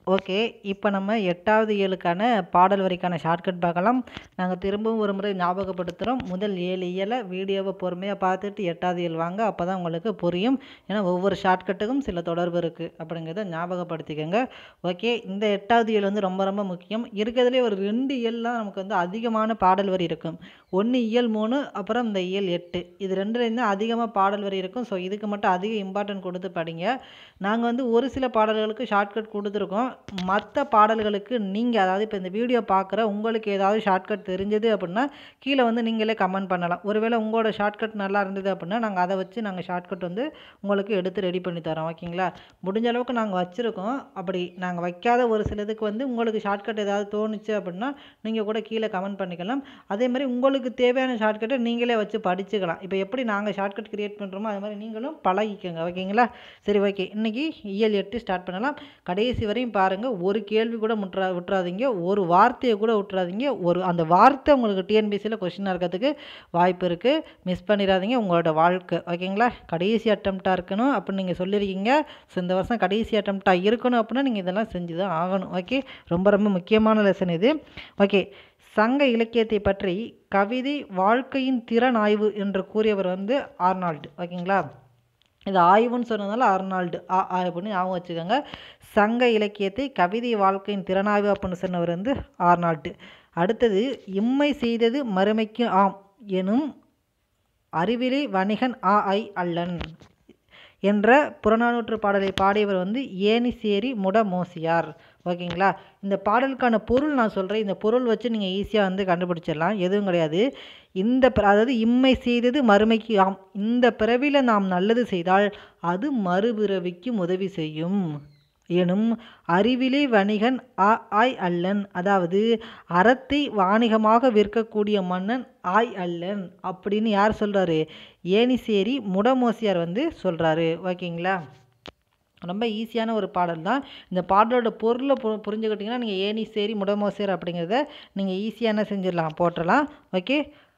okay இப்போ நம்ம எட்டாவது இயலுக்கான பாடல் வரிக்கான ஷார்ட்கட் பார்க்கலாம் நாங்கள் திரும்பவும் ஒரு முறை ஞாபகப்படுத்துகிறோம் முதல் ஏழு இயலை வீடியோவை பொறுமையாக பார்த்துட்டு எட்டாவது இயல் வாங்க அப்போ தான் உங்களுக்கு புரியும் ஏன்னா ஒவ்வொரு ஷார்ட்கட்டுக்கும் சில தொடர்பு இருக்குது அப்படிங்கிறத ஞாபகப்படுத்திக்கோங்க ஓகே இந்த எட்டாவது இயல் வந்து ரொம்ப ரொம்ப முக்கியம் இருக்கிறதுலே ஒரு ரெண்டு இயல்லாம் நமக்கு வந்து அதிகமான பாடல் வரி இருக்கும் ஒன்று இயல் மூணு அப்புறம் இந்த இயல் எட்டு இது ரெண்டுலேருந்து தான் அதிகமாக பாடல் வரி இருக்கும் ஸோ இதுக்கு மட்டும் அதிக இம்பார்ட்டன்ட் கொடுத்து படிங்க நாங்கள் வந்து ஒரு சில பாடல்களுக்கு ஷார்ட்கட் கொடுத்துருக்கோம் மற்ற பாடல்களுக்கு நீங்கள் அதாவது இப்போ இந்த வீடியோ பார்க்குற உங்களுக்கு ஏதாவது ஷார்ட்கட் தெரிஞ்சது அப்படின்னா கீழே வந்து நீங்களே கமெண்ட் பண்ணலாம் ஒருவேளை உங்களோட ஷார்ட்கட் நல்லா இருந்தது அப்படின்னா நாங்கள் அதை வச்சு நாங்கள் ஷார்ட்கட் வந்து உங்களுக்கு எடுத்து ரெடி பண்ணி தரோம் ஓகேங்களா முடிஞ்ச அளவுக்கு நாங்கள் வச்சுருக்கோம் அப்படி நாங்கள் வைக்காத ஒரு சிலதுக்கு வந்து உங்களுக்கு ஷார்ட்கட் ஏதாவது தோணுச்சு அப்படின்னா நீங்கள் கூட கீழே கமெண்ட் பண்ணிக்கலாம் அதே மாதிரி உங்களுக்கு தேவையான ஷார்ட்கட்டை நீங்களே வச்சு படிச்சுக்கலாம் இப்போ எப்படி நாங்கள் ஷார்ட்கட் கிரியேட் பண்ணுறோமோ அது மாதிரி நீங்களும் பழகிக்கோங்க ஓகேங்களா சரி ஓகே இன்றைக்கி இயல் எட்டு ஸ்டார்ட் பண்ணலாம் கடைசி வரையும் பாருங்கள் ஒரு கேள்வி கூட முட்றா விட்டுறாதீங்க ஒரு வார்த்தையை கூட விட்டுறாதீங்க ஒரு அந்த வார்த்தை உங்களுக்கு டிஎன்பிசியில் கொஷினாக இருக்கிறதுக்கு வாய்ப்பு இருக்குது மிஸ் பண்ணிடாதீங்க உங்களோட வாழ்க்கை ஓகேங்களா கடைசி அட்டம்ப்டாக இருக்கணும் அப்படின்னு நீங்கள் சொல்லியிருக்கீங்க ஸோ இந்த வருஷம் கடைசி அட்டம்ப்டாக இருக்கணும் அப்படின்னா நீங்கள் இதெல்லாம் செஞ்சு தான் ஆகணும் ஓகே ரொம்ப ரொம்ப முக்கியமான லெசன் இது ஓகே சங்க இலக்கியத்தை பற்றி கவிதை வாழ்க்கையின் திறன் ஆய்வு என்று கூறியவர் வந்து ஆர்னால்டு ஓகேங்களா இது ஆய்வுன்னு சொன்னதுனால அர்னால்டு ஆ ஆ அப்படின்னு ஞாபகம் வச்சுக்கோங்க சங்க இலக்கியத்தை கவிதை வாழ்க்கையின் திறனாய்வு அப்படின்னு சொன்னவர் வந்து ஆர்னால்டு அடுத்தது இம்மை செய்தது மறுமைக்கு ஆம் எனும் அறிவிலி வணிகன் ஆ ஐ அல்லன் என்ற புறநானூற்று பாடலை பாடியவர் வந்து ஏனிசேரி முடமோசியார் ஓகேங்களா இந்த பாடலுக்கான பொருள் நான் சொல்கிறேன் இந்த பொருள் வச்சு நீங்கள் ஈஸியாக வந்து கண்டுபிடிச்சிடலாம் எதுவும் கிடையாது இந்த பிற- அதாவது இம்மை செய்தது மறுமைக்கு ஆம் இந்த பிறவியில் நாம் நல்லது செய்தால் அது மறுபிறவிக்கு உதவி செய்யும் எனும் அறிவிலே வணிகன் ஆ ஆய் அல்லன் அதாவது அறத்தை வாணிகமாக விற்கக்கூடிய மன்னன் ஆய் அல்லன் அப்படின்னு யார் சொல்கிறாரு ஏனிசேரி முடமோசியார் வந்து சொல்கிறாரு ஓகேங்களா ரொம்ப ஈஸியான ஒரு பாடல் தான் இந்த பாடலோட பொருளை பு புரிஞ்சுக்கிட்டிங்கன்னா நீங்கள் ஏனிசேரி முடமோசேர் அப்படிங்கிறத நீங்கள் ஈஸியாக என்ன செஞ்சிடலாம் போட்டுடலாம் ஓகே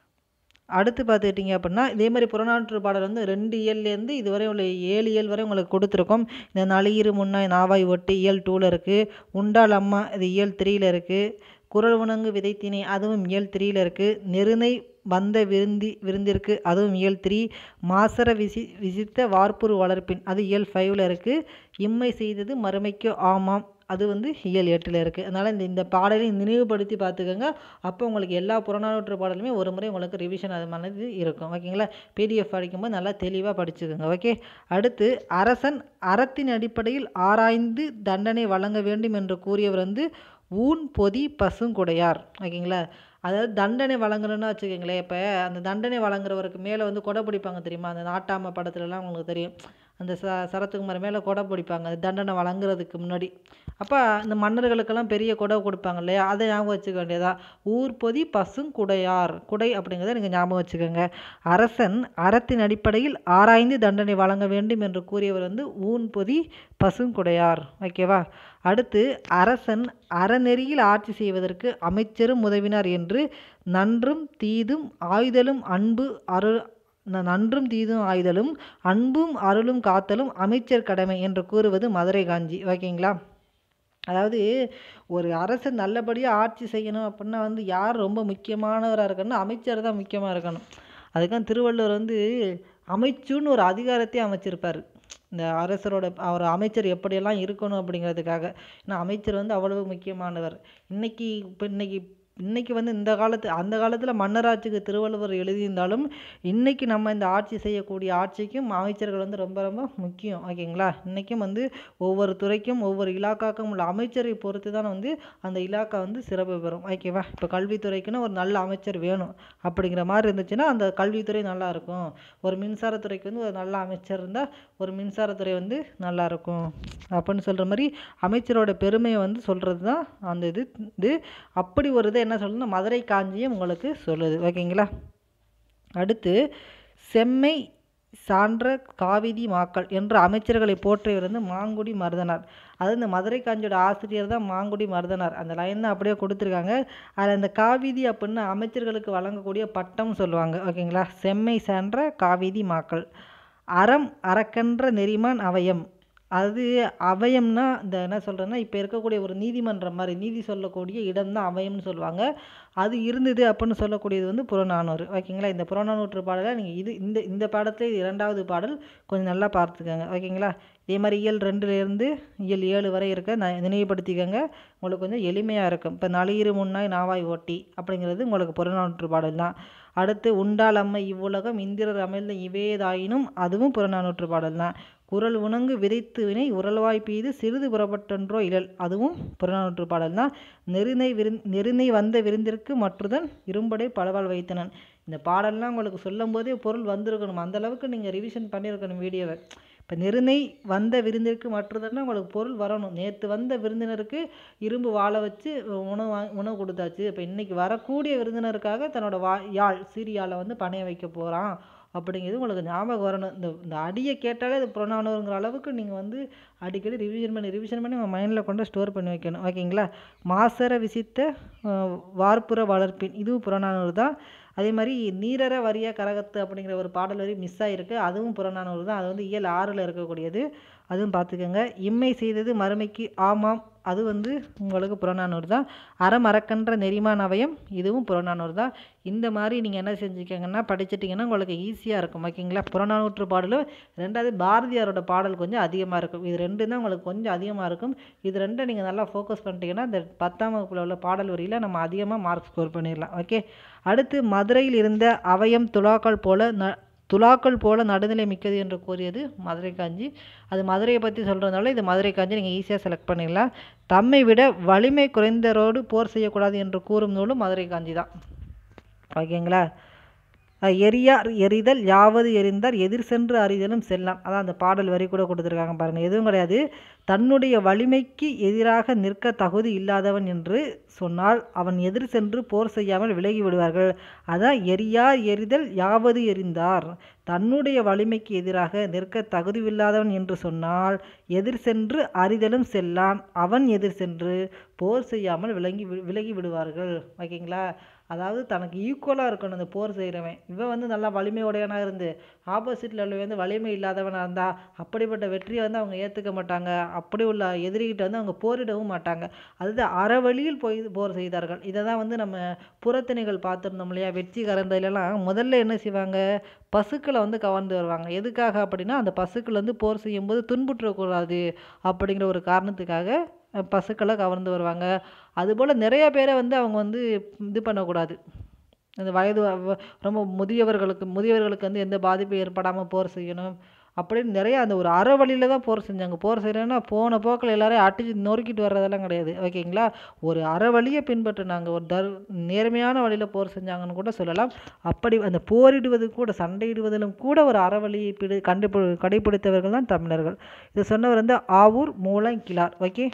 அடுத்து பார்த்துக்கிட்டிங்க அப்படின்னா இதே மாதிரி புறநானூற்று பாடல் வந்து ரெண்டு இயல்லேருந்து இதுவரை உள்ள ஏழு இயல் வரை உங்களுக்கு கொடுத்துருக்கோம் இந்த நளியிரு முன்னாய் நாவாய் ஒட்டு இயல் டூவில் இருக்குது உண்டால் அம்மா இது இயல் த்ரீயில் இருக்குது குரல் உணங்கு விதைத்தினை அதுவும் இயல் த்ரீயில் இருக்குது நெருனை வந்த விருந்தி விருந்திற்கு அதுவும் இயல் த்ரீ மாசர விசி விசித்த வார்ப்புரு வளர்ப்பின் அது இயல் ஃபைவ்ல இருக்குது இம்மை செய்தது மறுமைக்கு ஆமாம் அது வந்து இயல் எட்டில் இருக்குது அதனால் இந்த இந்த பாடலை நினைவுபடுத்தி பார்த்துக்கோங்க அப்போ உங்களுக்கு எல்லா புறநானூற்று பாடலுமே ஒரு முறை உங்களுக்கு ரிவிஷன் அது மாதிரி இருக்கும் ஓகேங்களா பிடிஎஃப் படிக்கும்போது நல்லா தெளிவாக படிச்சுக்கோங்க ஓகே அடுத்து அரசன் அறத்தின் அடிப்படையில் ஆராய்ந்து தண்டனை வழங்க வேண்டும் என்று கூறியவர் வந்து ஊன் பொதி பசுங்குடையார் ஓகேங்களா அதாவது தண்டனை வழங்குறோன்னு வச்சுக்கோங்களேன் இப்போ அந்த தண்டனை வழங்குறவருக்கு மேலே வந்து கொடை பிடிப்பாங்க தெரியுமா அந்த நாட்டாம படத்துலலாம் உங்களுக்கு தெரியும் அந்த ச சரத்துக்குமார் மேலே கொடை பிடிப்பாங்க அது தண்டனை வழங்குறதுக்கு முன்னாடி அப்போ இந்த மன்னர்களுக்கெல்லாம் பெரிய கொடை கொடுப்பாங்க இல்லையா அதை ஞாபகம் வச்சுக்க வேண்டியதா ஊர் பொதி பசுங்குடையார் குடை அப்படிங்கிறத நீங்கள் ஞாபகம் வச்சுக்கோங்க அரசன் அறத்தின் அடிப்படையில் ஆராய்ந்து தண்டனை வழங்க வேண்டும் என்று கூறியவர் வந்து ஊன் பொதி பசுங்குடையார் ஓகேவா அடுத்து அரசன் அறநெறியில் ஆட்சி செய்வதற்கு அமைச்சரும் உதவினார் என்று நன்றும் தீதும் ஆயுதலும் அன்பு அருள் ந- நன்றும் தீதும் ஆயுதலும் அன்பும் அருளும் காத்தலும் அமைச்சர் கடமை என்று கூறுவது மதுரை காஞ்சி ஓகேங்களா அதாவது ஒரு அரசன் நல்லபடியாக ஆட்சி செய்யணும் அப்படின்னா வந்து யார் ரொம்ப முக்கியமானவராக இருக்கணும்னா அமைச்சர் தான் முக்கியமாக இருக்கணும் அதுக்காக திருவள்ளுவர் வந்து அமைச்சுன்னு ஒரு அதிகாரத்தையே அமைச்சிருப்பார் இந்த அரசரோட அவர் அமைச்சர் எப்படியெல்லாம் இருக்கணும் அப்படிங்கிறதுக்காக ஏன்னா அமைச்சர் வந்து அவ்வளவு முக்கியமானவர் இன்னைக்கு இப்போ இன்னைக்கு இன்னைக்கு வந்து இந்த காலத்து அந்த காலத்தில் மன்னராட்சிக்கு திருவள்ளுவர் எழுதியிருந்தாலும் இன்னைக்கு நம்ம இந்த ஆட்சி செய்யக்கூடிய ஆட்சிக்கும் அமைச்சர்கள் வந்து ரொம்ப ரொம்ப முக்கியம் ஓகேங்களா இன்றைக்கும் வந்து ஒவ்வொரு துறைக்கும் ஒவ்வொரு இலாக்காக்கும் உள்ள அமைச்சரை பொறுத்து தான் வந்து அந்த இலாக்கா வந்து சிறப்பு பெறும் ஓகேவா இப்போ கல்வித்துறைக்குன்னு ஒரு நல்ல அமைச்சர் வேணும் அப்படிங்கிற மாதிரி இருந்துச்சுன்னா அந்த கல்வித்துறை நல்லா இருக்கும் ஒரு மின்சாரத்துறைக்கு வந்து ஒரு நல்ல அமைச்சர் இருந்தால் ஒரு மின்சாரத்துறை வந்து நல்லா இருக்கும் அப்படின்னு சொல்கிற மாதிரி அமைச்சரோட பெருமையை வந்து சொல்கிறது தான் அந்த இது இது அப்படி ஒரு இதை என்ன சொல்லுதுன்னா மதுரை காஞ்சியும் உங்களுக்கு சொல்லுது ஓகேங்களா அடுத்து செம்மை சான்ற காவிதி மாக்கள் என்ற அமைச்சர்களை போற்றியவர் வந்து மாங்குடி மருதனார் அது இந்த மதுரை காஞ்சியோட ஆசிரியர் தான் மாங்குடி மருதனார் அந்த லைன் தான் அப்படியே கொடுத்துருக்காங்க அதில் அந்த காவிதி அப்படின்னு அமைச்சர்களுக்கு வழங்கக்கூடிய பட்டம் சொல்லுவாங்க ஓகேங்களா செம்மை சான்ற காவிதி மாக்கள் அறம் அரக்கன்ற நெறிமான் அவயம் அது அவயம்னா இந்த என்ன சொல்கிறேன்னா இப்போ இருக்கக்கூடிய ஒரு நீதிமன்றம் மாதிரி நீதி சொல்லக்கூடிய இடம் தான் அவயம்னு சொல்லுவாங்க அது இருந்தது அப்படின்னு சொல்லக்கூடியது வந்து புறநானூறு ஓகேங்களா இந்த புறநானூற்று பாடலை நீங்கள் இது இந்த இந்த பாடத்தில் இரண்டாவது பாடல் கொஞ்சம் நல்லா பார்த்துக்கோங்க ஓகேங்களா இதே மாதிரி இயல் ரெண்டுலேருந்து இயல் ஏழு வரை இருக்க ந நினைவுபடுத்திக்கோங்க உங்களுக்கு கொஞ்சம் எளிமையாக இருக்கும் இப்போ நளியிரு முன்னாய் நாவாய் ஓட்டி அப்படிங்கிறது உங்களுக்கு புறநானூற்று பாடல் தான் அடுத்து உண்டால் அம்மை இவ்வுலகம் இந்திரர் அமிழ்ந்த இவேதாயினும் அதுவும் புறநானூற்று பாடல் தான் குரல் உணங்கு விதைத்து வினை உரல்வாய் பெய்து சிறிது புறப்பட்டன்றோ இழல் அதுவும் புறநானூற்று பாடல் தான் நெருனை விருந் நெருனை வந்த விருந்திற்கு மற்றுதன் இரும்படை பலவாள் வைத்தனன் இந்த பாடல்லாம் உங்களுக்கு சொல்லும் போதே பொருள் வந்திருக்கணும் அந்த அளவுக்கு நீங்கள் ரிவிஷன் பண்ணியிருக்கணும் வீடியோவை இப்போ நெருனை வந்த விருந்திற்கு மற்றதுன்னா உங்களுக்கு பொருள் வரணும் நேற்று வந்த விருந்தினருக்கு இரும்பு வாழை வச்சு உணவு வா உணவு கொடுத்தாச்சு இப்போ இன்றைக்கி வரக்கூடிய விருந்தினருக்காக தன்னோட வா யாழ் சீரியாலை வந்து பணைய வைக்க போகிறான் அப்படிங்கிறது உங்களுக்கு ஞாபகம் வரணும் இந்த இந்த அடியை கேட்டாலே அது புறநானூறுங்கிற அளவுக்கு நீங்கள் வந்து அடிக்கடி ரிவிஷன் பண்ணி ரிவிஷன் பண்ணி உங்கள் மைண்டில் கொண்டு ஸ்டோர் பண்ணி வைக்கணும் ஓகேங்களா மாசர விசித்த அஹ், வார்ப்புற வளர்ப்பின் இதுவும் புறநானூறு தான் அதே மாதிரி நீரற வரிய கரகத்து அப்படிங்கிற ஒரு பாடல் வரி மிஸ் ஆகிருக்கு அதுவும் புறநானூறு தான் அது வந்து இயல் ஆறில் இருக்கக்கூடியது அதுவும் பார்த்துக்கோங்க இம்மை செய்தது மறுமைக்கு ஆமாம் அது வந்து உங்களுக்கு புறநானூறு தான் அறமறக்கன்ற நெறிமான் அவயம் இதுவும் புறநானூறு தான் இந்த மாதிரி நீங்கள் என்ன செஞ்சுக்கங்கன்னா படிச்சிட்டிங்கன்னா உங்களுக்கு ஈஸியாக இருக்கும் ஓகேங்களா புறநானூற்று பாடலும் ரெண்டாவது பாரதியாரோட பாடல் கொஞ்சம் அதிகமாக இருக்கும் இது ரெண்டு தான் உங்களுக்கு கொஞ்சம் அதிகமாக இருக்கும் இது ரெண்டும் நீங்கள் நல்லா ஃபோக்கஸ் பண்ணிட்டீங்கன்னா இந்த பத்தாம் வகுப்பில் உள்ள பாடல் வரியில் நம்ம அதிகமாக மார்க் ஸ்கோர் பண்ணிடலாம் ஓகே அடுத்து மதுரையில் இருந்த அவயம் துலாக்கள் போல ந துலாக்கள் போல நடுநிலை மிக்கது என்று கூறியது மதுரை காஞ்சி அது மதுரையை பற்றி சொல்கிறதுனால இது மதுரை காஞ்சி நீங்கள் ஈஸியாக செலக்ட் பண்ணிடலாம் தம்மை விட வலிமை குறைந்தரோடு போர் செய்யக்கூடாது என்று கூறும் நூலும் மதுரை காஞ்சி தான் ஓகேங்களா அஹ் எரியார் எரிதல் யாவது எரிந்தார் எதிர் சென்று அறிதலும் செல்லாம் அதான் அந்த பாடல் வரி கூட கொடுத்துருக்காங்க பாருங்கள் எதுவும் கிடையாது தன்னுடைய வலிமைக்கு எதிராக நிற்க தகுதி இல்லாதவன் என்று சொன்னால் அவன் எதிர் சென்று போர் செய்யாமல் விலகி விடுவார்கள் அதான் எரியார் எரிதல் யாவது எரிந்தார் தன்னுடைய வலிமைக்கு எதிராக நிற்க தகுதியில்லாதவன் என்று சொன்னால் எதிர் சென்று அறிதலும் செல்லான் அவன் எதிர் சென்று போர் செய்யாமல் விலகி வி- விலகி விடுவார்கள் ஓகேங்களா அதாவது தனக்கு ஈக்குவலாக இருக்கணும் அந்த போர் செய்கிறவன் இவன் வந்து நல்லா வலிமை உடையவனாக இருந்து ஆப்போசிட்டில் உள்ளவன் வந்து வலிமை இல்லாதவனாக இருந்தால் அப்படிப்பட்ட வெற்றியை வந்து அவங்க ஏற்றுக்க மாட்டாங்க அப்படி உள்ள எதிரிகிட்ட வந்து அவங்க போரிடவும் மாட்டாங்க அதுதான் அறவழியில் போய் போர் செய்தார்கள் இதை தான் வந்து நம்ம புறத்திணைகள் பார்த்துருந்தோம் இல்லையா வெற்றி கறந்ததுலலாம் முதல்ல என்ன செய்வாங்க பசுக்களை வந்து கவர்ந்து வருவாங்க எதுக்காக அப்படின்னா அந்த பசுக்கள் வந்து போர் செய்யும்போது துன்புற்றக்கூடாது அப்படிங்கிற ஒரு காரணத்துக்காக அஹ், பசுக்களை கவர்ந்து வருவாங்க அதுபோல் நிறைய பேரை வந்து அவங்க வந்து இது பண்ணக்கூடாது அந்த வயது வ- ரொம்ப முதியவர்களுக்கு முதியவர்களுக்கு வந்து எந்த பாதிப்பும் ஏற்படாமல் போர் செய்யணும் அப்படின்னு நிறைய அந்த ஒரு அற வழியில தான் போர் செஞ்சாங்க போர் செய்கிறேன்னா போன போக்கில் எல்லாரையும் அடிச்சு நொறுக்கிட்டு வர்றதெல்லாம் கிடையாது ஓகேங்களா ஒரு அற வழியை பின்பற்றினாங்க ஒரு தர் நேர்மையான வழியில் போர் செஞ்சாங்கன்னு கூட சொல்லலாம் அப்படி அந்த போரிடுவது கூட சண்டையிடுவதிலும் கூட ஒரு அறவழியை பிடி கண்டுபி கடைப்பிடித்தவர்கள் தான் தமிழர்கள் இதை சொன்னவர் வந்து ஆவூர் மூலம் கிளார் ஓகே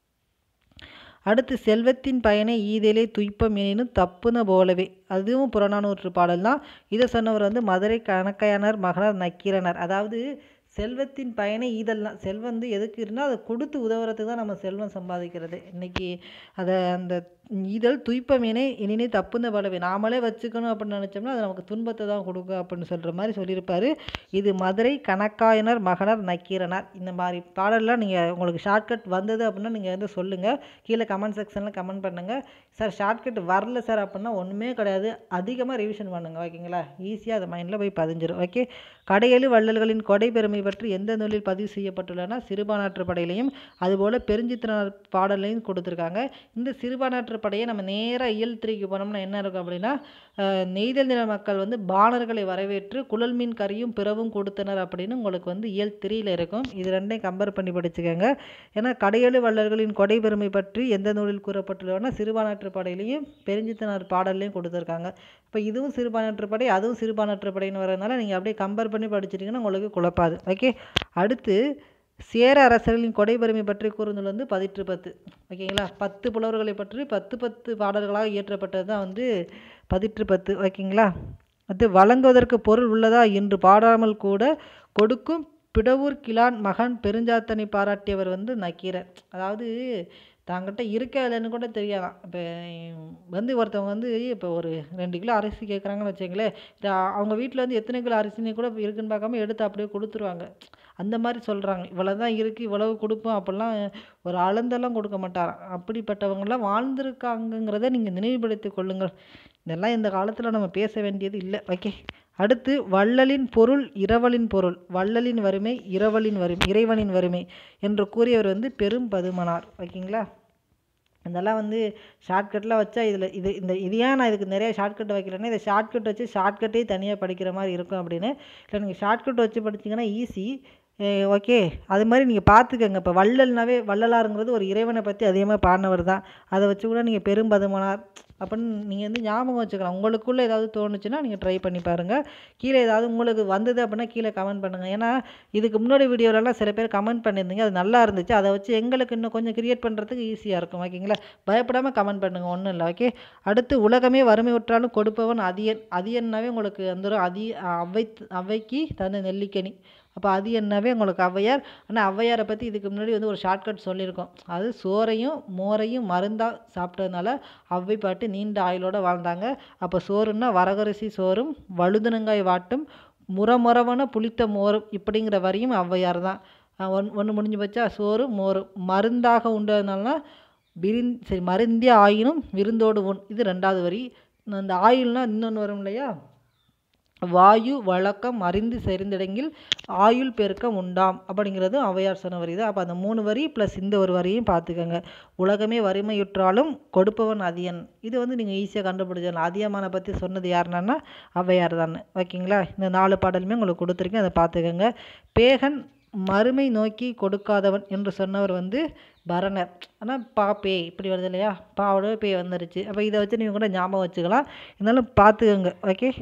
அடுத்து செல்வத்தின் பயனை ஈதலே துய்ப்பம் எனினும் தப்புன போலவே அதுவும் புறநானூற்று பாடல் தான் இதை சொன்னவர் வந்து மதுரை கணக்கையானர் மகனார் நக்கீரனர் அதாவது செல்வத்தின் பயனை ஈதல் தான் செல்வம் வந்து எதுக்கு இருந்தால் அதை கொடுத்து உதவுறதுக்கு தான் நம்ம செல்வம் சம்பாதிக்கிறது இன்னைக்கு அதை அந்த ஈதல் துய்ப்பமேனே இனினே தப்புந்த பலவே நாமளே வச்சுக்கணும் அப்படின்னு நினச்சோம்னா அது நமக்கு துன்பத்தை தான் கொடுக்கும் அப்படின்னு சொல்கிற மாதிரி சொல்லியிருப்பாரு இது மதுரை கணக்காயனர் மகனர் நக்கீரனார் இந்த மாதிரி பாடல்லாம் நீங்கள் உங்களுக்கு ஷார்ட்கட் வந்தது அப்படின்னா நீங்கள் வந்து சொல்லுங்கள் கீழே கமெண்ட் செக்ஷனில் கமெண்ட் பண்ணுங்கள் சார் ஷார்ட்கட் வரல சார் அப்படின்னா ஒன்றுமே கிடையாது அதிகமாக ரிவிஷன் பண்ணுங்கள் ஓகேங்களா ஈஸியாக அது மைண்டில் போய் பதிஞ்சிரும் ஓகே கடையெழு வள்ளல்களின் கொடை பெருமை பற்றி எந்த நூலில் பதிவு செய்யப்பட்டுள்ளனா சிறுபானாற்று படையிலையும் அதுபோல் பெருஞ்சித்திரனார் பாடலையும் கொடுத்துருக்காங்க இந்த சிறுபானாற்று படையை நம்ம நேராக இயல் திரைக்கு போனோம்னா என்ன இருக்கும் அப்படின்னா அஹ், நெய்தல் நில மக்கள் வந்து பாணர்களை வரவேற்று குழல் மீன் கறியும் பிறவும் கொடுத்தனர் அப்படின்னு உங்களுக்கு வந்து இயல் திரியில் இருக்கும் இது ரெண்டையும் கம்பேர் பண்ணி படிச்சுக்கோங்க ஏன்னா கடையெழு வள்ளல்களின் கொடை பெருமை பற்றி எந்த நூலில் கூறப்பட்டுள்ளனா சிறுபானாற்று படையிலையும் பெருஞ்சித்தனார் பாடல்லையும் கொடுத்துருக்காங்க இப்போ இதுவும் சிறுபானாற்று படை அதுவும் சிறுபானாற்று படைன்னு வரதுனால நீங்கள் அப்படியே கம்பேர் பண்ணி படிச்சிட்டிங்கன்னா உங்களுக்கு குழப்பாது ஓகே அடுத்து சேர அரசர்களின் கொடை பெருமை பற்றி கூறுநூல் வந்து பதிற்று பத்து ஓகேங்களா பத்து புலவர்களை பற்றி பத்து பத்து பாடல்களாக இயற்றப்பட்டது தான் வந்து பதிற்று பத்து ஓகேங்களா அது வழங்குவதற்கு பொருள் உள்ளதா என்று பாடாமல் கூட கொடுக்கும் பிடவூர் கிழான் மகன் பெருஞ்சாத்தனை பாராட்டியவர் வந்து நக்கீரர் அதாவது தாங்கிட்ட இருக்கா இல்லைன்னு கூட தெரியாதாம் இப்போ வந்து ஒருத்தவங்க வந்து இப்போ ஒரு ரெண்டு கிலோ அரிசி கேட்குறாங்கன்னு வச்சுங்களேன் அவங்க வீட்டில் வந்து எத்தனை கிலோ அரிசினு கூட இருக்குன்னு பார்க்காம எடுத்து அப்படியே கொடுத்துருவாங்க அந்த மாதிரி சொல்கிறாங்க இவ்வளோ தான் இருக்குது இவ்வளவு கொடுப்போம் அப்படிலாம் ஒரு அளந்தெல்லாம் கொடுக்க மாட்டாராம் அப்படிப்பட்டவங்களாம் வாழ்ந்திருக்காங்கங்கிறத நீங்கள் நினைவுபடுத்திக் கொள்ளுங்கள் இதெல்லாம் இந்த காலத்தில் நம்ம பேச வேண்டியது இல்லை ஓகே அடுத்து வள்ளலின் பொருள் இரவலின் பொருள் வள்ளலின் வறுமை இரவலின் வறுமை இறைவனின் வறுமை என்று கூறியவர் வந்து பெரும் பதுமனார் ஓகேங்களா இதெல்லாம் வந்து ஷார்ட்கட்டில் வச்சா இதில் இது இந்த இது ஏன் நான் இதுக்கு நிறைய ஷார்ட்கட் வைக்கிறேன்னா இதை ஷார்ட்கட் வச்சு ஷார்ட்கட்டே தனியாக படிக்கிற மாதிரி இருக்கும் அப்படின்னு இல்லை நீங்கள் ஷார்ட்கட் வச்சு படிச்சிங்கன்னா ஈஸி ஓகே அது மாதிரி நீங்கள் பார்த்துக்கங்க இப்போ வள்ளல்னாவே வள்ளலாருங்கிறது ஒரு இறைவனை பற்றி அதிகமாக பாடினவர் தான் அதை வச்சு கூட நீங்கள் பெரும்பதுமனார் அப்படின்னு நீங்கள் வந்து ஞாபகம் வச்சுக்கலாம் உங்களுக்குள்ளே ஏதாவது தோணுச்சுன்னா நீங்கள் ட்ரை பண்ணி பாருங்கள் கீழே ஏதாவது உங்களுக்கு வந்தது அப்படின்னா கீழே கமெண்ட் பண்ணுங்கள் ஏன்னா இதுக்கு முன்னாடி வீடியோலலாம் சில பேர் கமெண்ட் பண்ணியிருந்தீங்க அது நல்லா இருந்துச்சு அதை வச்சு எங்களுக்கு இன்னும் கொஞ்சம் கிரியேட் பண்ணுறதுக்கு ஈஸியாக இருக்கும் ஓகேங்களா பயப்படாமல் கமெண்ட் பண்ணுங்கள் ஒன்றும் இல்லை ஓகே அடுத்து உலகமே வறுமை உற்றாலும் கொடுப்பவன் அதியன் அதியன்னாவே உங்களுக்கு வந்துடும் அதி அவை அவைக்கு தந்த நெல்லிக்கனி அப்போ அது என்னவே உங்களுக்கு ஔவையார் ஆனால் ஔவையாரை பற்றி இதுக்கு முன்னாடி வந்து ஒரு ஷார்ட்கட் சொல்லியிருக்கோம் அது சோறையும் மோரையும் மருந்தாக சாப்பிட்டதுனால ஔவை பாட்டு நீண்ட ஆயுளோடு வாழ்ந்தாங்க அப்போ சோறுன்னா வரகரிசி சோறும் வழுதுனங்காய் வாட்டும் முறமுறவன புளித்த மோரும் இப்படிங்கிற வரியும் ஔவையார் தான் ஒன் ஒன்று முடிஞ்சு வச்சா சோறு மோரும் மருந்தாக உண்டதுனால விரிந் சரி மருந்திய ஆயினும் விருந்தோடு உண் இது ரெண்டாவது வரி அந்த ஆயுள்னால் இன்னொன்று வரும் இல்லையா வாயு வழக்கம் அறிந்து செறிந்தடங்கில் ஆயுள் பெருக்கம் உண்டாம் அப்படிங்கிறது ஔவையார் சொன்ன வரி தான் அப்போ அந்த மூணு வரி ப்ளஸ் இந்த ஒரு வரியும் பார்த்துக்கோங்க உலகமே வறுமையுற்றாலும் கொடுப்பவன் அதியன் இது வந்து நீங்கள் ஈஸியாக கண்டுபிடிச்சிடலாம் அதியமானை பற்றி சொன்னது யாருன்னா ஔவையார் தான் ஓகேங்களா இந்த நாலு பாடலுமே உங்களுக்கு கொடுத்துருக்கேன் அதை பார்த்துக்கோங்க பேகன் மறுமை நோக்கி கொடுக்காதவன் என்று சொன்னவர் வந்து பரணர் ஆனால் பா பே இப்படி வருது இல்லையா பாவோட பே வந்துருச்சு அப்போ இதை வச்சு நீங்கள் கூட ஞாபகம் வச்சுக்கலாம் இருந்தாலும் பார்த்துக்கோங்க ஓகே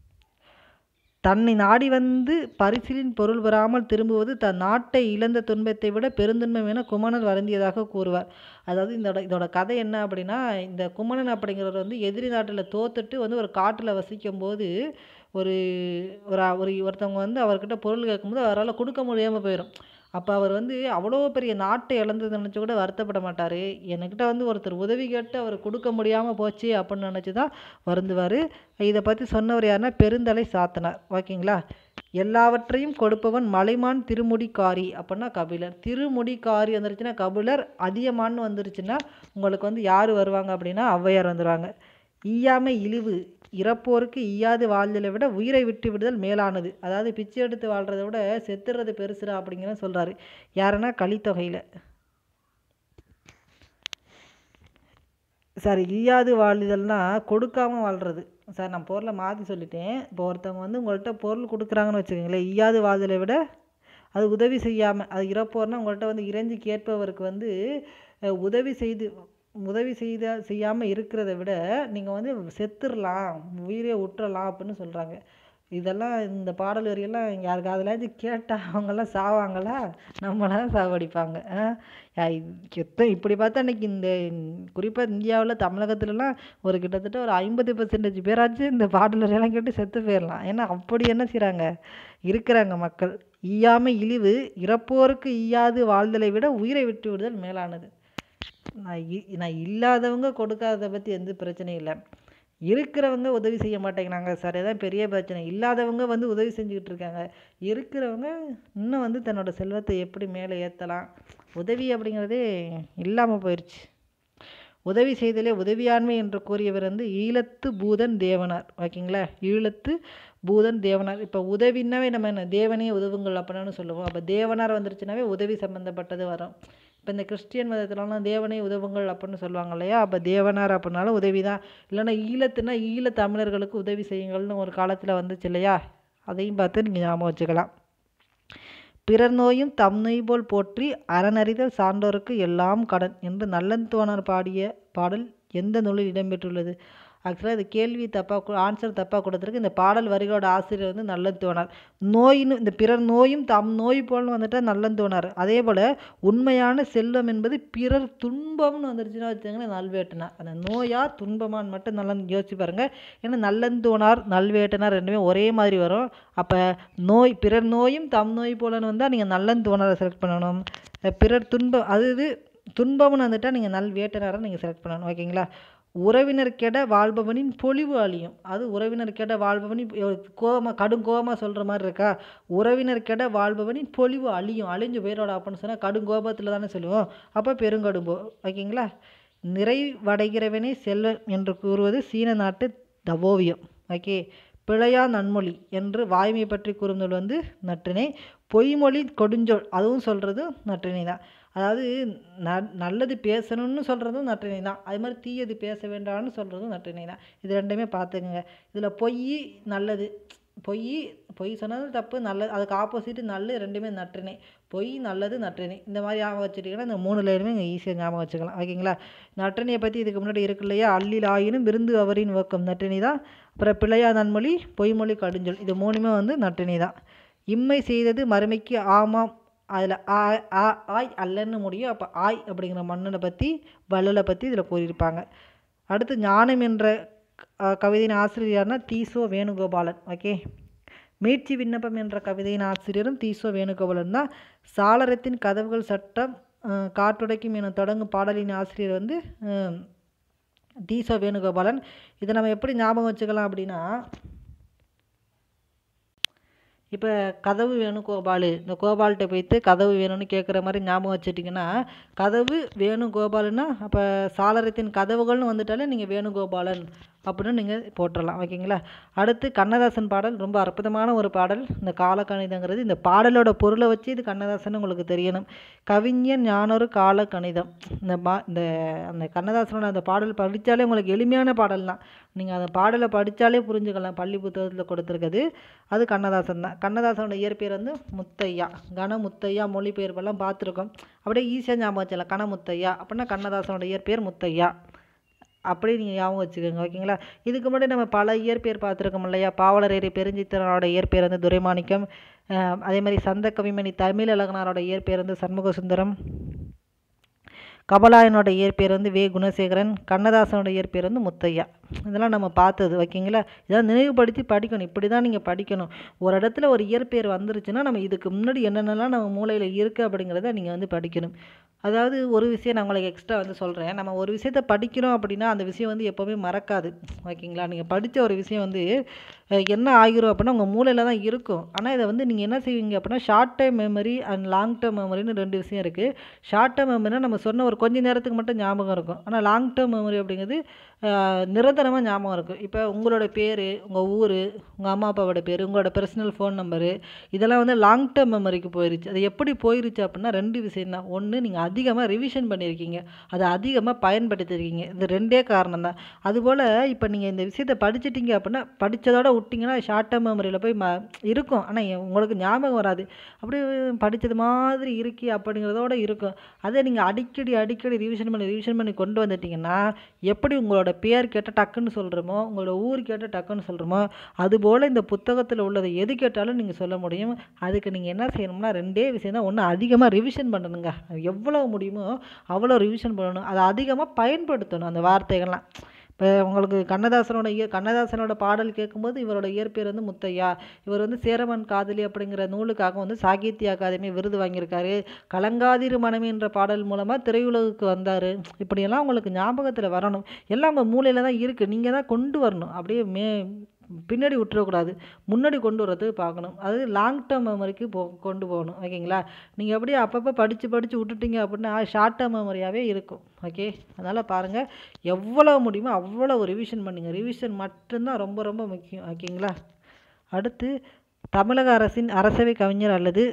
தன்னை நாடி வந்து பரிசிலின் பொருள் பெறாமல் திரும்புவது தன் நாட்டை இழந்த துன்பத்தை விட பெருந்துன்பம் என குமணன் வருந்தியதாக கூறுவார் அதாவது இதோட இதோட கதை என்ன அப்படின்னா இந்த குமணன் அப்படிங்கிறவர் வந்து எதிரி நாட்டில் தோத்துட்டு வந்து ஒரு காட்டில் வசிக்கும் போது ஒரு ஒரு ஒரு ஒருத்தவங்க வந்து அவர்கிட்ட பொருள் கேட்கும்போது அவரால் கொடுக்க முடியாமல் போயிடும் அப்போ அவர் வந்து அவ்வளோ பெரிய நாட்டை இழந்தது நினச்சி கூட வருத்தப்பட மாட்டார் என்கிட்ட வந்து ஒருத்தர் உதவி கேட்டு அவர் கொடுக்க முடியாமல் போச்சு அப்படின்னு நினச்சி தான் வருந்துவார் இதை பற்றி சொன்னவர் யாருன்னா பெருந்தலை சாத்தனார் ஓகேங்களா எல்லாவற்றையும் கொடுப்பவன் மலைமான் திருமுடிக்காரி அப்படின்னா கபிலர் திருமுடிக்காரி வந்துருச்சுன்னா கபிலர் அதியமான்னு வந்துருச்சுன்னா உங்களுக்கு வந்து யார் வருவாங்க அப்படின்னா ஔவையார் வந்துடுவாங்க ஈயாமை இழிவு இறப்போருக்கு ஈயாது வாழ்தலை விட உயிரை விட்டு விடுதல் மேலானது அதாவது பிச்சை எடுத்து வாழ்கிறத விட செத்துறது பெருசுடா அப்படிங்கிறத சொல்கிறாரு யாருன்னா கலித்தொகையில் சார் ஈயாது வாழுதல்னா கொடுக்காம வாழ்கிறது சார் நான் பொருளை மாற்றி சொல்லிட்டேன் இப்போ ஒருத்தவங்க வந்து உங்கள்கிட்ட பொருள் கொடுக்குறாங்கன்னு வச்சுக்கோங்களேன் ஈயாது வாழ்தலை விட அது உதவி செய்யாமல் அது இறப்போர்னா உங்கள்கிட்ட வந்து இறைஞ்சி கேட்பவருக்கு வந்து உதவி செய்து உதவி செய்த செய்யாமல் இருக்கிறத விட நீங்கள் வந்து செத்துடலாம் உயிரை விட்டுறலாம் அப்படின்னு சொல்கிறாங்க இதெல்லாம் இந்த பாடல் வரியெல்லாம் யாருக்கு அதில் கேட்டால் அவங்கெல்லாம் சாவாங்களா நம்மளாம் சாவடிப்பாங்க எத்தனை இப்படி பார்த்தா இன்றைக்கி இந்த குறிப்பாக இந்தியாவில் தமிழகத்துலலாம் ஒரு கிட்டத்தட்ட ஒரு ஐம்பது பர்சன்டேஜ் பேராச்சும் இந்த பாடல் வரியெல்லாம் கேட்டு செத்து போயிடலாம் ஏன்னா அப்படி என்ன செய்கிறாங்க இருக்கிறாங்க மக்கள் ஈயாமை இழிவு இறப்போருக்கு ஈயாது வாழ்தலை விட உயிரை விட்டு விடுதல் மேலானது நான் நான் இல்லாதவங்க கொடுக்காததை பற்றி எந்த பிரச்சனையும் இல்லை இருக்கிறவங்க உதவி செய்ய மாட்டேங்கிறாங்க சார் இதான் பெரிய பிரச்சனை இல்லாதவங்க வந்து உதவி செஞ்சுக்கிட்டு இருக்காங்க இருக்கிறவங்க இன்னும் வந்து தன்னோட செல்வத்தை எப்படி மேலே ஏற்றலாம் உதவி அப்படிங்கிறதே இல்லாமல் போயிடுச்சு உதவி செய்தலே உதவியாண்மை என்று கூறியவர் வந்து ஈழத்து பூதன் தேவனார் ஓகேங்களா ஈழத்து பூதன் தேவனார் இப்போ உதவினாவே நம்ம என்ன தேவனே உதவுங்கள் அப்படின்னு சொல்லுவோம் அப்போ தேவனார் வந்துருச்சுனாவே உதவி சம்மந்தப்பட்டது வரும் இப்போ இந்த கிறிஸ்டியன் மதத்துலலாம் தேவனே உதவுங்கள் அப்படின்னு சொல்லுவாங்க இல்லையா அப்போ தேவனார் அப்படின்னாலும் உதவி தான் இல்லைன்னா ஈழத்துனா ஈழ தமிழர்களுக்கு உதவி செய்யுங்கள்னு ஒரு காலத்தில் வந்துச்சு இல்லையா அதையும் பார்த்து நீங்கள் ஞாபகம் வச்சுக்கலாம் பிறர் நோயும் தம் நோய் போல் போற்றி அறனறிதல் சான்றோருக்கு எல்லாம் கடன் என்று நல்லந்தோணர் பாடிய பாடல் எந்த நூலில் இடம்பெற்றுள்ளது ஆக்சுவலாக இது கேள்வி தப்பாக ஆன்சர் தப்பாக கொடுத்துருக்கு இந்த பாடல் வரிகளோட ஆசிரியர் வந்து நல்லந்தோணார் நோயின்னு இந்த பிறர் நோயும் தம் நோய் போல்னு வந்துட்டால் நல்லந்தோணார் அதே போல் உண்மையான செல்வம் என்பது பிறர் துன்பம்னு வந்துருச்சுன்னா வச்சுக்கோங்களேன் நல்வேட்டனா அந்த நோயா துன்பமான்னு மட்டும் நல்லா யோசிச்சு பாருங்கள் ஏன்னா நல்லந்தோணார் நல்வேட்டனார் ரெண்டுமே ஒரே மாதிரி வரும் அப்போ நோய் பிறர் நோயும் தம் நோய் போலன்னு வந்தால் நீங்கள் நல்லந்தோணரை செலக்ட் பண்ணணும் பிறர் துன்பம் அது இது துன்பம்னு வந்துட்டால் நீங்கள் நல் வேட்டனாரை நீங்கள் செலக்ட் பண்ணணும் ஓகேங்களா உறவினர் கெட வாழ்பவனின் பொலிவு அழியும் அது உறவினர் கெட வாழ்பவனின் கோபமாக கடும் கோபமாக சொல்கிற மாதிரி இருக்கா உறவினர் கெட வாழ்பவனின் பொலிவு அழியும் அழிஞ்சு பேரோட அப்படின்னு சொன்னால் கடும் கோபத்தில் தானே சொல்லுவோம் அப்போ பெருங்கடும்போ ஓகேங்களா நிறைவடைகிறவனே செல்வன் என்று கூறுவது சீன நாட்டு தவோவியம் ஓகே பிழையா நன்மொழி என்று வாய்மை பற்றி கூறும் நூல் வந்து நற்றினை பொய்மொழி கொடுஞ்சொல் அதுவும் சொல்கிறது நற்றினை தான் அதாவது ந நல்லது பேசணும்னு சொல்கிறதும் நற்றினை தான் அது மாதிரி தீயது பேச வேண்டாம்னு சொல்கிறதும் நற்றினை தான் இது ரெண்டுமே பார்த்துக்குங்க இதில் பொய் நல்லது பொய் பொய் சொன்னது தப்பு நல்லது அதுக்கு ஆப்போசிட் நல்லது ரெண்டுமே நற்றினை பொய் நல்லது நற்றினை இந்த மாதிரி ஞாபகம் வச்சுட்டிங்கன்னா இந்த மூணு லைனுமே இங்கே ஈஸியாக ஞாபகம் வச்சுக்கலாம் ஓகேங்களா நற்றினையை பற்றி இதுக்கு முன்னாடி இருக்கு இல்லையா அல்லில் ஆயினும் விருந்து அவரின் நோக்கம் நற்றினை தான் அப்புறம் பிள்ளையா நன்மொழி பொய்மொழி கடுஞ்சொல் இது மூணுமே வந்து நற்றினை தான் இம்மை செய்தது மறுமைக்கு ஆமாம் அதில் ஆ ஆ ஆய் அல்லன்னு முடியும் அப்போ ஆய் அப்படிங்கிற மன்னனை பற்றி வள்ளலை பற்றி இதில் கூறியிருப்பாங்க அடுத்து ஞானம் என்ற கவிதையின் ஆசிரியர் யாருன்னா தீசோ வேணுகோபாலன் ஓகே மீட்சி விண்ணப்பம் என்ற கவிதையின் ஆசிரியரும் தீசோ வேணுகோபாலன் தான் சாளரத்தின் கதவுகள் சட்டம் காற்றுடைக்கும் என தொடங்கும் பாடலின் ஆசிரியர் வந்து தீசோ வேணுகோபாலன் இதை நம்ம எப்படி ஞாபகம் வச்சுக்கலாம் அப்படின்னா இப்போ கதவு வேணும் கோபாலு இந்த கோபால்கிட்ட போய்த்து கதவு வேணும்னு கேட்குற மாதிரி ஞாபகம் வச்சுட்டிங்கன்னா கதவு வேணு கோபாலுன்னா அப்போ சாளரத்தின் கதவுகள்னு வந்துட்டாலே நீங்கள் வேணுகோபாலன் அப்படின்னு நீங்கள் போட்டுடலாம் ஓகேங்களா அடுத்து கண்ணதாசன் பாடல் ரொம்ப அற்புதமான ஒரு பாடல் இந்த காலக்கணிதங்கிறது இந்த பாடலோட பொருளை வச்சு இது கண்ணதாசன் உங்களுக்கு தெரியணும் கவிஞன் ஞானொரு கால கணிதம் இந்த மா இந்த அந்த கண்ணதாசனோட அந்த பாடல் படித்தாலே உங்களுக்கு எளிமையான பாடல் தான் நீங்கள் அந்த பாடலை படித்தாலே புரிஞ்சுக்கலாம் பள்ளி புத்தகத்தில் கொடுத்துருக்குது அது கண்ணதாசன் தான் கண்ணதாசனோட இயற்பெயர் வந்து முத்தையா கன முத்தையா மொழிபெயர்ப்பெல்லாம் பார்த்துருக்கோம் அப்படியே ஈஸியாக ஞாபகம் வச்சிடலாம் கனமுத்தையா அப்படின்னா கண்ணதாசனோட இயற்பெயர் முத்தையா அப்படி நீங்கள் ஞாபகம் வச்சுக்கோங்க ஓகேங்களா இதுக்கு முன்னாடி நம்ம பல இயற்பெயர் பார்த்துருக்கோம் இல்லையா பாவலரேரி பெருஞ்சித்திரனோட இயற்பெயர் வந்து துரைமாணிக்கம் அதே மாதிரி சந்த கவிமணி தமிழ் அழகனாரோட இயற்பெயர் வந்து சண்முக சுந்தரம் கமலாயனோட இயற்பெயர் வந்து வே குணசேகரன் கண்ணதாசனோட இயற்பெயர் வந்து முத்தையா இதெல்லாம் நம்ம பார்த்தது ஓகேங்களா இதெல்லாம் நினைவுபடுத்தி படிக்கணும் இப்படி தான் நீங்கள் படிக்கணும் ஒரு இடத்துல ஒரு இயற்பெயர் வந்துருச்சுன்னா நம்ம இதுக்கு முன்னாடி என்னென்னலாம் நம்ம மூளையில் இருக்குது அப்படிங்கிறத நீங்கள் வந்து படிக்கணும் அதாவது ஒரு விஷயம் நான் உங்களுக்கு எக்ஸ்ட்ரா வந்து சொல்கிறேன் நம்ம ஒரு விஷயத்த படிக்கிறோம் அப்படின்னா அந்த விஷயம் வந்து எப்போவுமே மறக்காது ஓகேங்களா நீங்கள் படித்த ஒரு விஷயம் வந்து என்ன ஆகிரும் அப்படின்னா உங்கள் மூளையில் தான் இருக்கும் ஆனால் இதை வந்து நீங்கள் என்ன செய்வீங்க அப்படின்னா short time memory and long term மெமரின்னு ரெண்டு விஷயம் இருக்குது ஷார்ட் டேர்ம் மெமரினா நம்ம சொன்ன ஒரு கொஞ்ச நேரத்துக்கு மட்டும் ஞாபகம் இருக்கும் ஆனால் லாங் டேர்ம் மெமரி அப்படிங்கிறது நிரந்தரமாக ஞாபகம் இருக்கும் இப்போ உங்களோட பேர் உங்கள் ஊர் உங்கள் அம்மா அப்பாவோட பேர் உங்களோட பர்சனல் ஃபோன் நம்பரு இதெல்லாம் வந்து லாங் டேர்ம் மெமரிக்கு போயிருச்சு அது எப்படி போயிருச்சு அப்படின்னா ரெண்டு விஷயம் தான் ஒன்று நீங்கள் அதிகமாக ரிவிஷன் பண்ணியிருக்கீங்க அதை அதிகமாக பயன்படுத்தியிருக்கீங்க இது ரெண்டே காரணம் தான் அதுபோல் இப்போ நீங்கள் இந்த விஷயத்தை படிச்சிட்டிங்க அப்படின்னா படித்ததோட விட்டிங்கன்னா ஷார்ட் டேர்ம் மெமரியில் போய் ம இருக்கும் ஆனால் உங்களுக்கு ஞாபகம் வராது அப்படியே படித்தது மாதிரி இருக்கி அப்படிங்கிறதோட இருக்கும் அதை நீங்கள் அடிக்கடி அடிக்கடி ரிவிஷன் பண்ணி ரிவிஷன் பண்ணி கொண்டு வந்துட்டிங்கன்னா எப்படி உங்களோட பேர் கேட்டால் டக்குன்னு சொல்கிறோமோ உங்களோட ஊர் கேட்டால் டக்குன்னு சொல்கிறோமோ அதுபோல் இந்த புத்தகத்தில் உள்ளதை எது கேட்டாலும் நீங்கள் சொல்ல முடியும் அதுக்கு நீங்கள் என்ன செய்யணும்னா ரெண்டே விஷயம் தான் ஒன்று அதிகமாக ரிவிஷன் பண்ணணுங்க எவ்வளோ முடியுமோ அவ்வளோ ரிவிஷன் பண்ணணும் அதை அதிகமாக பயன்படுத்தணும் அந்த வார்த்தைகள்லாம் இப்போ உங்களுக்கு கண்ணதாசனோட இய கண்ணதாசனோட பாடல் கேட்கும்போது இவரோட இயற்பெயர் வந்து முத்தையா இவர் வந்து சேரமன் காதலி அப்படிங்கிற நூலுக்காக வந்து சாகித்ய அகாதமி விருது வாங்கியிருக்காரு கலங்காதிரு மனமே என்ற பாடல் மூலமாக திரையுலகுக்கு வந்தார் இப்படியெல்லாம் உங்களுக்கு ஞாபகத்தில் வரணும் எல்லாம் உங்கள் மூலையில் தான் இருக்குது நீங்கள் தான் கொண்டு வரணும் அப்படியே மே பின்னாடி விட்டுறக்கூடாது முன்னாடி கொண்டு வரதுக்கு பார்க்கணும் அது லாங் டேர்ம் மெமரிக்கு போ கொண்டு போகணும் ஓகேங்களா நீங்கள் அப்படியே அப்பப்போ படித்து படித்து விட்டுட்டீங்க அப்படின்னா ஷார்ட் டேர்ம் மெமரியாகவே இருக்கும் ஓகே அதனால் பாருங்கள் எவ்வளோ முடியுமோ அவ்வளோ ரிவிஷன் பண்ணுங்கள் ரிவிஷன் மட்டும்தான் ரொம்ப ரொம்ப முக்கியம் ஓகேங்களா அடுத்து தமிழக அரசின் அரசவை கவிஞர் அல்லது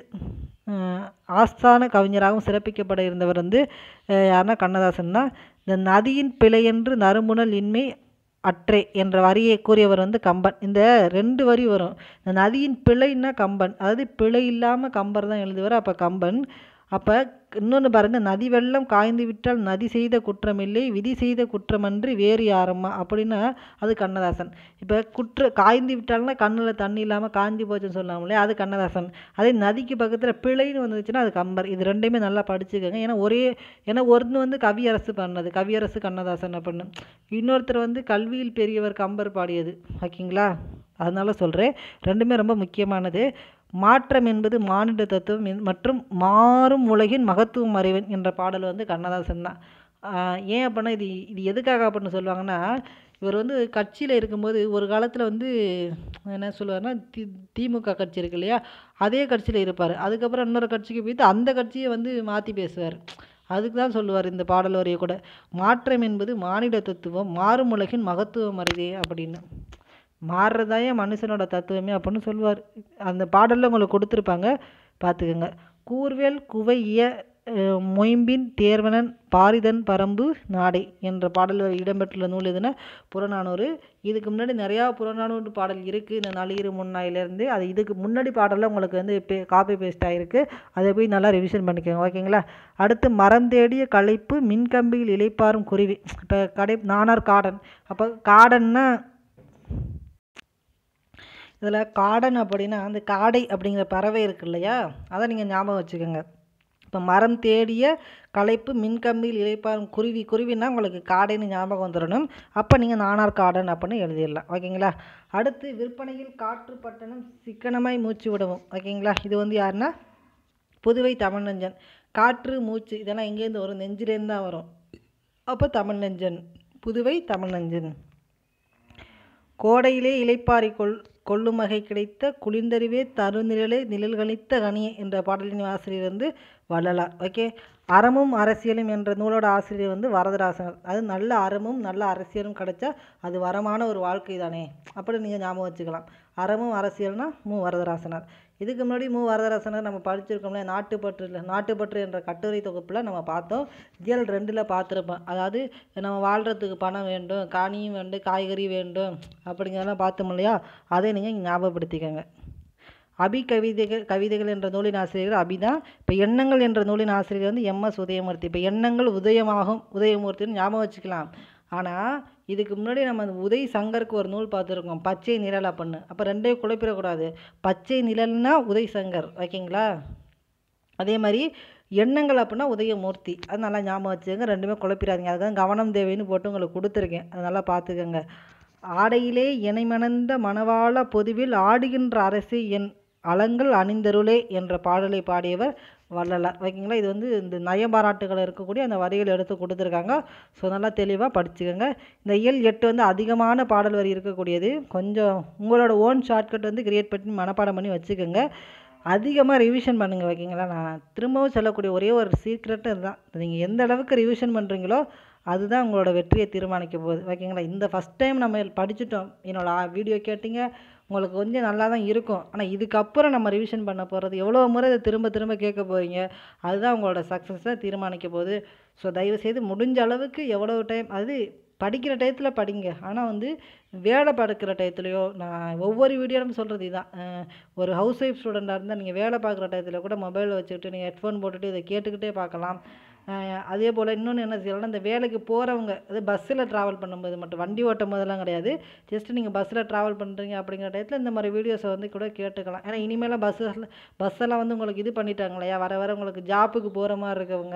ஆஸ்தான கவிஞராகவும் சிறப்பிக்கப்பட இருந்தவர் வந்து யாருன்னா கண்ணதாசன் தான் இந்த நதியின் பிழையென்று நறுமுணல் இன்மை அற்றே என்ற வரியை கூறியவர் வந்து கம்பன் இந்த ரெண்டு வரி வரும் இந்த நதியின் பிழைன்னா கம்பன் அதாவது பிழை இல்லாமல் கம்பர் தான் எழுதுவார் அப்போ கம்பன் அப்போ இன்னொன்று பாருங்கள் நதி வெள்ளம் காய்ந்து விட்டால் நதி செய்த குற்றமில்லை விதி செய்த குற்றமன்றி வேறு யாரம்மா அப்படின்னா அது கண்ணதாசன் இப்போ குற்ற காய்ந்து விட்டால்னா கண்ணில் தண்ணி இல்லாமல் காஞ்சி போச்சுன்னு சொல்லாம இல்லையா அது கண்ணதாசன் அதே நதிக்கு பக்கத்தில் பிழைன்னு வந்துச்சுன்னா அது கம்பர் இது ரெண்டையுமே நல்லா படிச்சுக்கோங்க ஏன்னா ஒரே ஏன்னா ஒன்று வந்து கவியரசு பண்ணது கவியரசு கண்ணதாசன் அப்படின்னு இன்னொருத்தர் வந்து கல்வியில் பெரியவர் கம்பர் பாடியது ஓகேங்களா அதனால சொல்கிறேன் ரெண்டுமே ரொம்ப முக்கியமானது மாற்றம் என்பது மானிட தத்துவம் என்- மற்றும் மாறும் உலகின் மகத்துவம் அறிவன் என்ற பாடல் வந்து கண்ணதாசன் தான் ஆஹ் ஏன் அப்படின்னா இது இது எதுக்காக அப்படின்னு சொல்லுவாங்கன்னா இவர் வந்து கட்சியில் இருக்கும்போது ஒரு காலத்தில் வந்து என்ன சொல்லுவாருன்னா தி திமுக கட்சி இருக்கு இல்லையா அதே கட்சியில் இருப்பார் அதுக்கப்புறம் இன்னொரு கட்சிக்கு போயிட்டு அந்த கட்சியை வந்து மாற்றி பேசுவார் அதுக்கு தான் சொல்லுவார் இந்த பாடல் வரியை கூட மாற்றம் என்பது மானிட தத்துவம் மாறும் உலகின் மகத்துவம் அறிதே அப்படின்னு மாறுறதாயே மனுஷனோட தத்துவமே அப்படின்னு சொல்லுவார் அந்த பாடலில் உங்களுக்கு கொடுத்துருப்பாங்க பார்த்துக்கோங்க கூர்வேல் குவைய அஹ், மொயம்பின் தேர்வனன் பாரிதன் பரம்பு நாடை என்ற பாடல் இடம்பெற்றுள்ள நூல் எதுனா புறநானூறு இதுக்கு முன்னாடி நிறையா புறநானூறு பாடல் இருக்குது இந்த நளியிரு முன்னாயிலேருந்து அது இதுக்கு முன்னாடி பாடலில் உங்களுக்கு வந்து பே காப்பி பேஸ்ட் ஆகிருக்கு அதை போய் நல்லா ரிவிஷன் பண்ணிக்கோங்க ஓகேங்களா அடுத்து மரம் தேடிய களைப்பு மின்கம்பியில் இளைப்பாறும் குருவி இப்போ கடை நானார் காடன் அப்போ காடன்னா இதில் காடன் அப்படின்னா அந்த காடை அப்படிங்கிற பறவை இருக்கு இல்லையா அதை நீங்கள் ஞாபகம் வச்சுக்கோங்க இப்போ மரம் தேடிய களைப்பு மின்கம்பியில் இளைப்பாறும் குருவி குருவின்னா உங்களுக்கு காடைன்னு ஞாபகம் வந்துடணும் அப்போ நீங்கள் நானார் காடன் அப்படின்னு எழுதிடலாம் ஓகேங்களா அடுத்து விற்பனையில் காற்று பட்டணம் சிக்கனமாய் மூச்சு விடவும் ஓகேங்களா இது வந்து யாருன்னா புதுவை தமிழ்நெஞ்சன் காற்று மூச்சு இதெல்லாம் எங்கேருந்து வரும் நெஞ்சிலேருந்து தான் வரும் அப்போ தமிழ்நெஞ்சன் புதுவை தமிழ்நெஞ்சன் கோடையிலே இளைப்பாரி கொள் கொள்ளும் வகை கிடைத்த குளிர்ந்தறிவே தருநிழலே நிழல்களித்த கனியே என்ற பாடலின் ஆசிரியர் வந்து வள்ளலார் ஓகே அறமும் அரசியலும் என்ற நூலோட ஆசிரியர் வந்து வரதராசனர் அது நல்ல அறமும் நல்ல அரசியலும் கிடைச்சா அது வரமான ஒரு வாழ்க்கை தானே அப்படி நீங்கள் ஞாபகம் வச்சுக்கலாம் அறமும் அரசியல்னா மு வரதராசனார் இதுக்கு முன்னாடி மு வரதராசனர் நம்ம படிச்சிருக்கோம்ல நாட்டுப்பற்று இல்லை நாட்டுப்பற்று என்ற கட்டுரை தொகுப்பில் நம்ம பார்த்தோம் ஜிஎல் ரெண்டில் பார்த்துருப்போம் அதாவது நம்ம வாழ்கிறதுக்கு பணம் வேண்டும் காணியும் வேண்டும் காய்கறி வேண்டும் அப்படிங்கிறதெல்லாம் பார்த்தோம் இல்லையா அதை நீங்கள் ஞாபகப்படுத்திக்கோங்க அபி கவிதைகள் கவிதைகள் என்ற நூலின் ஆசிரியர் அபி தான் இப்போ எண்ணங்கள் என்ற நூலின் ஆசிரியர் வந்து எம்எஸ் உதயமூர்த்தி இப்போ எண்ணங்கள் உதயமாகும் உதயமூர்த்தின்னு ஞாபகம் வச்சுக்கலாம் ஆனால் இதுக்கு முன்னாடி நம்ம அந்த உதய் சங்கருக்கு ஒரு நூல் பார்த்துருக்கோம் பச்சை நிழல் அப்படின்னு அப்போ ரெண்டையும் குழப்பிடக்கூடாது பச்சை நிழல்னா உதய் சங்கர் ஓகேங்களா அதே மாதிரி எண்ணங்கள் அப்படின்னா உதயமூர்த்தி அது நல்லா ஞாபகம் வச்சுக்கோங்க ரெண்டுமே குழப்பிடாதீங்க அதுதான் கவனம் தேவைன்னு போட்டு உங்களுக்கு கொடுத்துருக்கேன் அது நல்லா பார்த்துக்கோங்க ஆடையிலே இணைமணந்த மணவாள பொதுவில் ஆடுகின்ற அரசு என் அலங்கள் அணிந்தருளே என்ற பாடலை பாடியவர் வள்ளலார் ஓகேங்களா இது வந்து இந்த நயபாராட்டுகள் இருக்கக்கூடிய அந்த வரிகள் எடுத்து கொடுத்துருக்காங்க ஸோ நல்லா தெளிவாக படிச்சுக்கோங்க இந்த இயல் எட்டு வந்து அதிகமான பாடல் வரி இருக்கக்கூடியது கொஞ்சம் உங்களோட ஓன் ஷார்ட்கட் வந்து கிரியேட் பண்ணி மனப்பாடம் பண்ணி வச்சுக்கோங்க அதிகமாக ரிவிஷன் பண்ணுங்கள் ஓகேங்களா நான் திரும்பவும் சொல்லக்கூடிய ஒரே ஒரு சீக்ரெட்டு இதுதான் நீங்கள் எந்த அளவுக்கு ரிவிஷன் பண்ணுறீங்களோ அதுதான் உங்களோட வெற்றியை தீர்மானிக்க போகுது ஓகேங்களா இந்த ஃபஸ்ட் டைம் நம்ம படிச்சிட்டோம் என்னோட வீடியோ கேட்டிங்க உங்களுக்கு கொஞ்சம் நல்லா தான் இருக்கும் ஆனால் இதுக்கப்புறம் நம்ம ரிவிஷன் பண்ண போகிறது எவ்வளோ முறை இதை திரும்ப திரும்ப கேட்க போகிறீங்க அதுதான் உங்களோட சக்ஸஸை தீர்மானிக்க போகுது ஸோ தயவுசெய்து முடிஞ்ச அளவுக்கு எவ்வளோ டைம் அது படிக்கிற டயத்தில் படிங்க ஆனால் வந்து வேலை பார்க்குற டயத்துலையோ நான் ஒவ்வொரு வீடியோலும் சொல்கிறது இதுதான் அஹ் ஒரு ஹவுஸ் ஒய்ஃப் ஸ்டூடெண்ட்டாக இருந்தால் நீங்கள் வேலை பார்க்குற டயத்தில் கூட மொபைல் வச்சுக்கிட்டு நீங்கள் ஹெட்ஃபோன் போட்டுட்டு இதை கேட்டுக்கிட்டே பார்க்கலாம் அஹ் அதே போல் இன்னொன்று என்ன செய்யலாம் இந்த வேலைக்கு போகிறவங்க அது பஸ்ஸில் ட்ராவல் பண்ணும்போது மட்டும் வண்டி ஓட்டும் போதெல்லாம் கிடையாது ஜஸ்ட் நீங்கள் பஸ்ஸில் ட்ராவல் பண்ணுறீங்க அப்படிங்கிற டயத்தில் இந்த மாதிரி வீடியோஸை வந்து கூட கேட்டுக்கலாம் ஏன்னா இனிமேலாம் பஸ்ஸில் பஸ்ஸெல்லாம் வந்து உங்களுக்கு இது பண்ணிட்டாங்க இல்லையா வர வர உங்களுக்கு ஜாப்புக்கு போகிற மாதிரி இருக்கவங்க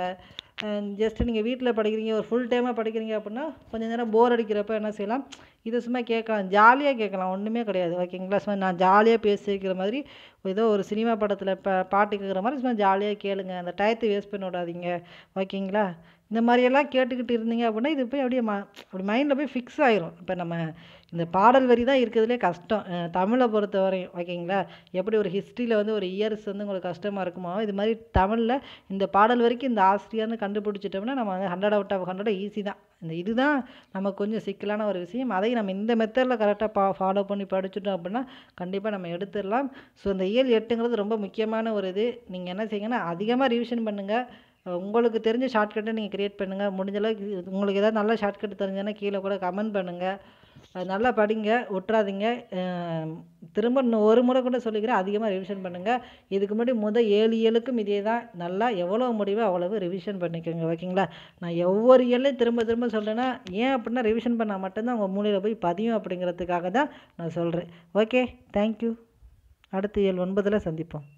ஜஸ்ட் நீங்கள் வீட்டில் படிக்கிறீங்க ஒரு ஃபுல் டைமாக படிக்கிறீங்க அப்படின்னா கொஞ்சம் நேரம் போர் அடிக்கிறப்ப என்ன செய்யலாம் இதை சும்மா கேட்கலாம் ஜாலியாக கேட்கலாம் ஒன்றுமே கிடையாது ஓகேங்களா சும்மா நான் ஜாலியாக பேசிக்கிற மாதிரி ஏதோ ஒரு சினிமா படத்தில் ப பாட்டு கேட்குற மாதிரி சும்மா ஜாலியாக கேளுங்க அந்த டயத்தை வேஸ்ட் பண்ண விடாதீங்க ஓகேங்களா இந்த மாதிரியெல்லாம் கேட்டுக்கிட்டு இருந்தீங்க அப்படின்னா இது போய் அப்படியே ம அப்படி மைண்டில் போய் ஃபிக்ஸ் ஆயிரும் இப்போ நம்ம இந்த பாடல் வரி தான் இருக்கிறதுலே கஷ்டம் அஹ் தமிழை பொறுத்த வரையும் ஓகேங்களா எப்படி ஒரு ஹிஸ்ட்ரியில் வந்து ஒரு இயர்ஸ் வந்து உங்களுக்கு கஷ்டமாக இருக்குமோ இது மாதிரி தமிழில் இந்த பாடல் வரைக்கும் இந்த ஆசிரியர்னு கண்டுபிடிச்சிட்டோம்னா நம்ம வந்து hundred out of hundred easy தான் இந்த இதுதான் நமக்கு கொஞ்சம் சிக்கலான ஒரு விஷயம் அதையும் நம்ம இந்த மெத்தடில் கரெக்டாக பா ஃபாலோ பண்ணி படிச்சுட்டோம் அப்படின்னா கண்டிப்பாக நம்ம எடுத்துடலாம் ஸோ இந்த இயல் எட்டுங்கிறது ரொம்ப முக்கியமான ஒரு இது நீங்கள் என்ன செய்யுங்கன்னா அதிகமாக ரிவிஷன் பண்ணுங்கள் உங்களுக்கு தெரிஞ்ச ஷார்ட்கட்டை நீங்கள் க்ரியேட் பண்ணுங்கள் முடிஞ்ச அளவுக்கு இது- உங்களுக்கு ஏதாவது நல்ல ஷார்ட்கட் தெரிஞ்சதுன்னா கீழே கூட கமெண்ட் பண்ணுங்கள் அது நல்லா படிங்க விட்றாதீங்க அஹ் திரும்ப இன்னும் ஒரு முறை கூட சொல்லிக்கிறேன் அதிகமாக ரிவிஷன் பண்ணுங்கள் இதுக்கு முன்னாடி முதல் ஏழு இயலுக்கும் இதே தான் நல்லா எவ்வளோ முடிவோ அவ்வளவு ரிவிஷன் பண்ணிக்கோங்க ஓகேங்களா நான் ஒவ்வொரு இயலையும் திரும்ப திரும்ப சொல்கிறேன்னா ஏன் அப்படின்னா ரிவிஷன் பண்ணால் மட்டும்தான் உங்கள் மூளையில் போய் பதியும் அப்படிங்கிறதுக்காக தான் நான் சொல்கிறேன் ஓகே தேங்க்யூ அடுத்த இயல் ஒன்பதில் சந்திப்போம்